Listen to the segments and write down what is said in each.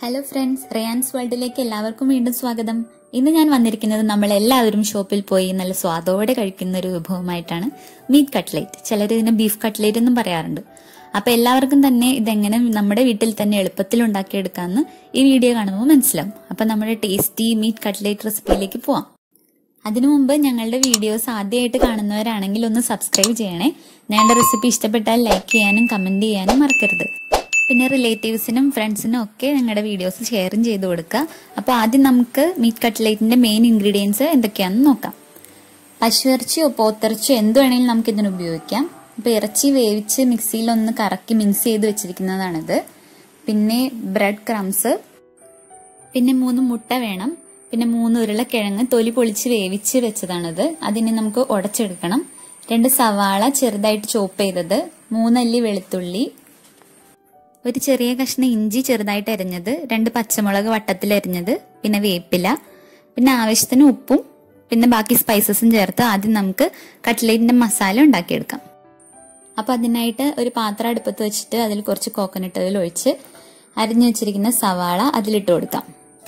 hello friends Rayan's വേൾഡിലേക്ക് എല്ലാവർക്കും വീണ്ടും സ്വാഗതം ഇന്ന് ഞാൻ വന്നിരിക്കുന്നത് നമ്മൾ എല്ലാവരും ഷോപ്പിൽ പോയി നല്ല സ്വാദോടെ കഴിക്കുന്ന ഒരു വിഭവമായിട്ടാണ് മീറ്റ് കട്ട്ലേറ്റ് ചിലർ ഇതിനെ ബീഫ് കട്ട്ലേറ്റ് എന്നും പറയാറുണ്ട് അപ്പൊ എല്ലാവർക്കും തന്നെ ഇതെങ്ങനെ നമ്മുടെ വീട്ടിൽ തന്നെ എളുപ്പത്തിൽ ഉണ്ടാക്കിയെടുക്കാമെന്ന് ഈ വീഡിയോ കാണുമ്പോൾ മനസ്സിലാവും അപ്പൊ നമ്മുടെ ടേസ്റ്റി മീറ്റ് കട്ട്ലേറ്റ് റെസിപ്പിയിലേക്ക് പോവാം അതിനു മുമ്പ് ഞങ്ങളുടെ വീഡിയോസ് ആദ്യമായിട്ട് കാണുന്നവരാണെങ്കിൽ ഒന്ന് സബ്സ്ക്രൈബ് ചെയ്യണേ ഞങ്ങളുടെ റെസിപ്പി ഇഷ്ടപ്പെട്ടാൽ ലൈക്ക് ചെയ്യാനും കമന്റ് ചെയ്യാനും മറക്കരുത് പിന്നെ റിലേറ്റീവ്സിനും ഫ്രണ്ട്സിനും ഒക്കെ ഞങ്ങളുടെ വീഡിയോസ് ഷെയറും ചെയ്ത് കൊടുക്കുക അപ്പോൾ ആദ്യം നമുക്ക് മീറ്റ് കട്ട്ലേറ്റിന്റെ മെയിൻ ഇൻഗ്രീഡിയൻസ് എന്തൊക്കെയാണെന്ന് നോക്കാം പശുയിറച്ചിയോ പോത്തിറച്ചിയോ എന്ത് വേണമെങ്കിലും നമുക്ക് ഇതിന് ഉപയോഗിക്കാം അപ്പോൾ ഇറച്ചി വേവിച്ച് മിക്സിയിൽ ഒന്ന് കറക്കി മിക്സ് ചെയ്ത് വെച്ചിരിക്കുന്നതാണിത് പിന്നെ ബ്രെഡ് ക്രംസ് പിന്നെ മൂന്ന് മുട്ട വേണം പിന്നെ മൂന്ന് ഉരുളക്കിഴങ്ങ് തൊലി പൊളിച്ച് വേവിച്ച് വെച്ചതാണിത് അതിനെ നമുക്ക് ഉടച്ചെടുക്കണം രണ്ട് സവാള ചെറുതായിട്ട് ചോപ്പ് ചെയ്തത് മൂന്നല്ലി വെളുത്തുള്ളി ഒരു ചെറിയ കഷ്ണം ഇഞ്ചി ചെറുതായിട്ട് അരിഞ്ഞത് രണ്ട് പച്ചമുളക് വട്ടത്തിൽ അരിഞ്ഞത് പിന്നെ വേപ്പില പിന്നെ ആവശ്യത്തിന് ഉപ്പും പിന്നെ ബാക്കി സ്പൈസസും ചേർത്ത് ആദ്യം നമുക്ക് കട്ട്ലേറ്റിന്റെ മസാല ഉണ്ടാക്കിയെടുക്കാം അപ്പൊ അതിനായിട്ട് ഒരു പാത്രം അടുപ്പത്ത് വെച്ചിട്ട് അതിൽ കുറച്ച് കോക്കനട്ട് ഓയിൽ ഒഴിച്ച് അരിഞ്ഞു വെച്ചിരിക്കുന്ന സവാള അതിലിട്ട് കൊടുക്കാം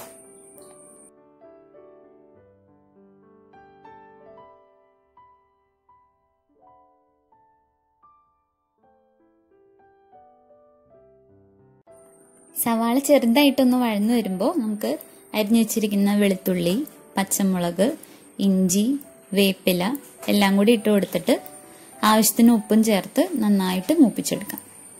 സവാള ചെറുതായിട്ടൊന്ന് വഴന്നു വരുമ്പോൾ നമുക്ക് അരിഞ്ഞു വെച്ചിരിക്കുന്ന വെളുത്തുള്ളി പച്ചമുളക് ഇഞ്ചി വേപ്പില എല്ലാം കൂടി ഇട്ട് കൊടുത്തിട്ട് ആവശ്യത്തിന് ഉപ്പും ചേർത്ത് നന്നായിട്ട് മൂപ്പിച്ചെടുക്കാം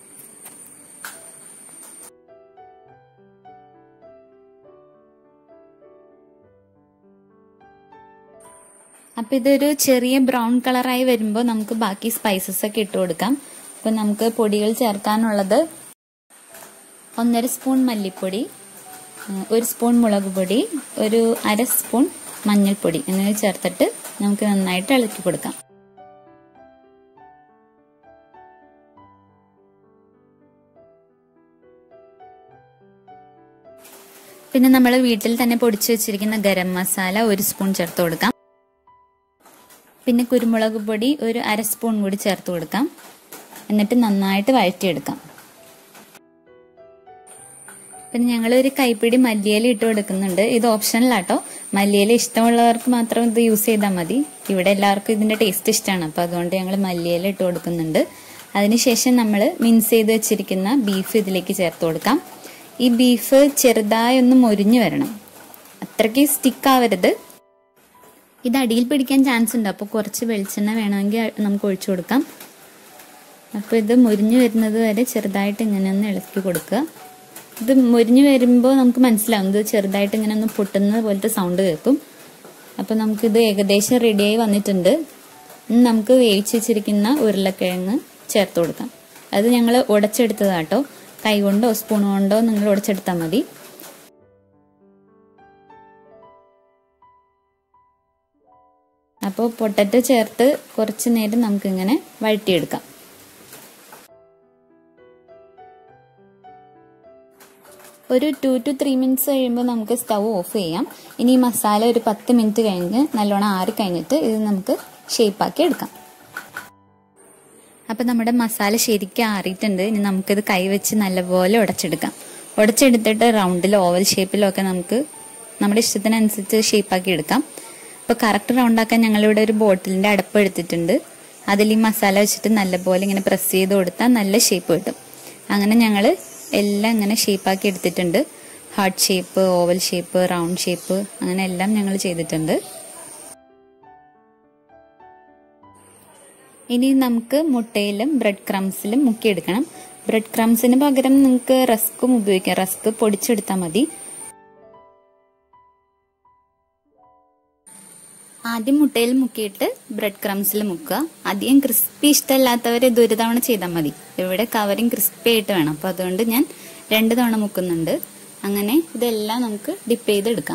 അപ്പൊ ഇതൊരു ചെറിയ ബ്രൗൺ കളറായി വരുമ്പോൾ നമുക്ക് ബാക്കി സ്പൈസസ് ഒക്കെ ഇട്ട് കൊടുക്കാം അപ്പൊ നമുക്ക് പൊടികൾ ചേർക്കാനുള്ളത് ഒന്നര സ്പൂൺ മല്ലിപ്പൊടി ഒരു സ്പൂൺ മുളക് പൊടി ഒരു അര സ്പൂൺ മഞ്ഞൾപ്പൊടി എന്നിവ ചേർത്തിട്ട് നമുക്ക് നന്നായിട്ട് ഇളക്കി കൊടുക്കാം പിന്നെ നമ്മൾ വീട്ടിൽ തന്നെ പൊടിച്ചു വെച്ചിരിക്കുന്ന ഗരം മസാല ഒരു സ്പൂൺ ചേർത്ത് കൊടുക്കാം പിന്നെ കുരുമുളക് പൊടി ഒരു അര സ്പൂൺ കൂടി ചേർത്ത് കൊടുക്കാം എന്നിട്ട് നന്നായിട്ട് വഴറ്റിയെടുക്കാം പിന്നെ ഞങ്ങൾ ഒരു കൈപ്പിടി മല്ലിയില ഇട്ട് കൊടുക്കുന്നുണ്ട് ഇത് ഓപ്ഷനിലാട്ടോ മല്ലിയില ഇഷ്ടമുള്ളവർക്ക് മാത്രം ഇത് യൂസ് ചെയ്താൽ മതി ഇവിടെ എല്ലാവർക്കും ഇതിന്റെ ടേസ്റ്റ് ഇഷ്ടമാണ് അപ്പോൾ അതുകൊണ്ട് ഞങ്ങൾ മല്ലിയില ഇട്ട് കൊടുക്കുന്നുണ്ട് അതിനുശേഷം നമ്മൾ മിൻസ് ചെയ്ത് വെച്ചിരിക്കുന്ന ബീഫ് ഇതിലേക്ക് ചേർത്ത് കൊടുക്കാം ഈ ബീഫ് ചെറുതായി ഒന്ന് മൊരിഞ്ഞു വരണം അത്രയ്ക്ക് സ്റ്റിക്ക് ആവരുത് ഇത് അടിയിൽ പിടിക്കാൻ ചാൻസ് ഉണ്ട് അപ്പോൾ കുറച്ച് വെളിച്ചെണ്ണ വേണമെങ്കിൽ നമുക്ക് ഒഴിച്ചു കൊടുക്കാം അപ്പോൾ ഇത് മുരിഞ്ഞു വരുന്നത് വരെ ചെറുതായിട്ട് ഇങ്ങനെ ഒന്ന് ഇളക്കി കൊടുക്കുക ഇത് മുരിഞ്ഞു വരുമ്പോൾ നമുക്ക് മനസ്സിലാവും ഇത് ചെറുതായിട്ട് ഇങ്ങനെ ഒന്ന് പൊട്ടുന്ന പോലത്തെ സൗണ്ട് കേൾക്കും അപ്പോൾ നമുക്കിത് ഏകദേശം റെഡിയായി വന്നിട്ടുണ്ട് നമുക്ക് വേവിച്ച് വെച്ചിരിക്കുന്ന ഉരുളക്കിഴങ്ങ് ചേർത്ത് കൊടുക്കാം അത് ഞങ്ങൾ ഉടച്ചെടുത്തതാട്ടോ കൈ കൊണ്ടോ സ്പൂൺ കൊണ്ടോ നിങ്ങൾ ഉടച്ചെടുത്താൽ മതി അപ്പോൾ പൊട്ടറ്റോ ചേർത്ത് കുറച്ച് നേരം നമുക്കിങ്ങനെ വഴറ്റിയെടുക്കാം ഒരു ടു ടു ത്രീ മിനിറ്റ്സ് കഴിയുമ്പോൾ നമുക്ക് സ്റ്റവ് ഓഫ് ചെയ്യാം ഇനി ഈ മസാല ഒരു പത്ത് മിനിറ്റ് കഴിഞ്ഞ് നല്ലോണം ആറി കഴിഞ്ഞിട്ട് ഇത് നമുക്ക് ഷേപ്പാക്കി എടുക്കാം അപ്പം നമ്മുടെ മസാല ശരിക്കും ആറിയിട്ടുണ്ട് ഇനി നമുക്കിത് കൈ വെച്ച് നല്ലപോലെ ഉടച്ചെടുക്കാം ഉടച്ചെടുത്തിട്ട് റൗണ്ടിലോ ഓവൽ ഷേപ്പിലോ ഒക്കെ നമുക്ക് നമ്മുടെ ഇഷ്ടത്തിനനുസരിച്ച് ഷേപ്പാക്കി എടുക്കാം അപ്പോൾ കറക്റ്റ് റൗണ്ടാക്കാൻ ഞങ്ങളിവിടെ ഒരു ബോട്ടിലിൻ്റെ അടപ്പ് എടുത്തിട്ടുണ്ട് അതിൽ ഈ മസാല വെച്ചിട്ട് നല്ലപോലെ ഇങ്ങനെ പ്രസ് ചെയ്ത് കൊടുത്താൽ നല്ല ഷേപ്പ് കിട്ടും അങ്ങനെ ഞങ്ങൾ എല്ലാം ഇങ്ങനെ ഷേപ്പാക്കി എടുത്തിട്ടുണ്ട് heart shape oval shape round shape അങ്ങനെ എല്ലാം ഞങ്ങൾ ചെയ്തിട്ടുണ്ട് ഇനി നമുക്ക് മുട്ടയിലും ബ്രെഡ് ക്രംസിലും മുക്കിയെടുക്കണം ബ്രെഡ് ക്രംസിന് പകരം നിങ്ങൾക്ക് റസ്ക്കും ഉപയോഗിക്കാം റസ്ക് പൊടിച്ചെടുത്താൽ മതി ആദ്യം മുട്ടയിൽ മുക്കിയിട്ട് ബ്രെഡ് ക്രംസിൽ മുക്കുക അധികം ക്രിസ്പി ഇഷ്ടമല്ലാത്തവർ ഇത് ഒരു തവണ ചെയ്താൽ മതി ഇവിടെ കവറിങ് ക്രിസ്പി ആയിട്ട് വേണം അപ്പോൾ അതുകൊണ്ട് ഞാൻ രണ്ട് തവണ മുക്കുന്നുണ്ട് അങ്ങനെ ഇതെല്ലാം നമുക്ക് ഡിപ്പ് ചെയ്തെടുക്കാം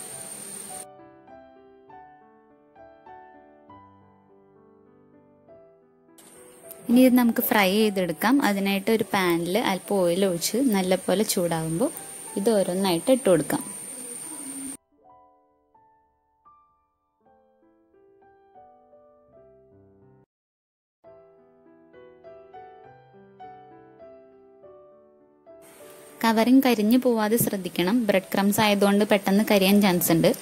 ഇനി ഇത് നമുക്ക് ഫ്രൈ ചെയ്തെടുക്കാം അതിനായിട്ട് ഒരു പാനിൽ അല്പം ഓയിൽ ഒഴിച്ച് നല്ലപോലെ ചൂടാകുമ്പോൾ ഇത് ഓരോന്നായിട്ട് ഇട്ട് കൊടുക്കാം കവറിങ് കരിഞ്ഞു പോവാതെ ശ്രദ്ധിക്കണം ബ്രെഡ് ക്രംസ് ആയതുകൊണ്ട് പെട്ടെന്ന് കരിയാൻ ചാൻസ് ഉണ്ട്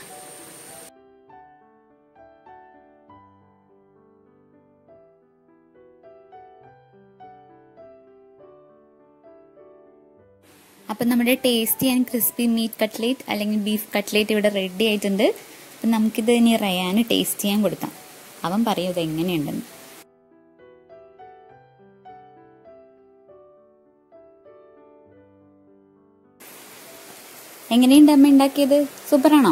അപ്പം നമ്മുടെ tasty and crispy meat cutlet അല്ലെങ്കിൽ ബീഫ് കട്ട്ലേറ്റ് ഇവിടെ റെഡി ആയിട്ടുണ്ട് അപ്പം നമുക്കിത് ഇനി റയാന് ടേസ്റ്റ് ചെയ്യാൻ കൊടുക്കാം അവൻ പറയും ഇത് എങ്ങനെയുണ്ടെന്ന് എങ്ങനെയുണ്ട് അമ്മ ഉണ്ടാക്കിയത് സൂപ്പറാണോ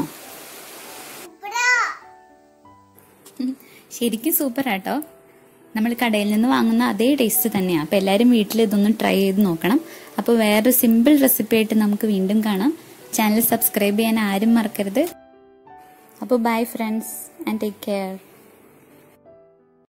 ശരിക്കും സൂപ്പറാട്ടോ നമ്മൾ കടയിൽ നിന്ന് വാങ്ങുന്ന അതേ ടേസ്റ്റ് തന്നെയാണ് അപ്പോൾ എല്ലാവരും വീട്ടിൽ ഇതൊന്ന് ട്രൈ ചെയ്ത് നോക്കണം അപ്പോൾ വേറൊരു സിമ്പിൾ റെസിപ്പി ആയിട്ട് നമുക്ക് വീണ്ടും കാണാം ചാനൽ സബ്സ്ക്രൈബ് ചെയ്യാൻ ആരും മറക്കരുത് അപ്പോൾ bye friends and take care